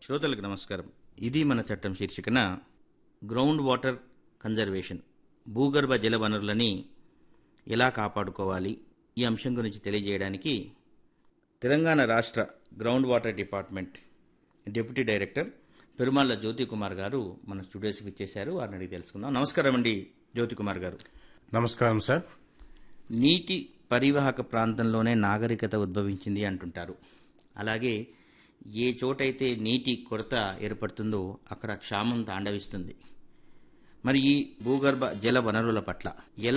శ్రోతలకు నమస్కారం ఇది మన చట్టం శీర్షికన గ్రౌండ్ వాటర్ కన్జర్వేషన్ భూగర్భ జల వనరులని ఎలా కాపాడుకోవాలి ఈ అంశం గురించి తెలియజేయడానికి తెలంగాణ రాష్ట్ర ground water department deputy director Perumalla Jyothi Kumar గారు మన స్టూడియోస్కి ఇచ్చేశారు వారిని అడిగి తెలుసుకుందాం నమస్కారం అండి జ్యోతి కుమార్ గారు నమస్కారం సార్ నీటి పరివాహక ప్రాంతంలోనే నాగరికత ఉద్భవించింది అంటుంటారు అలాగే ఏ చోటైతే నీటి కొరత ఏర్పడుతుందో అక్కడ క్షామం తాండవిస్తుంది మరి ఈ భూగర్భ జల వనరుల పట్ల ఎలా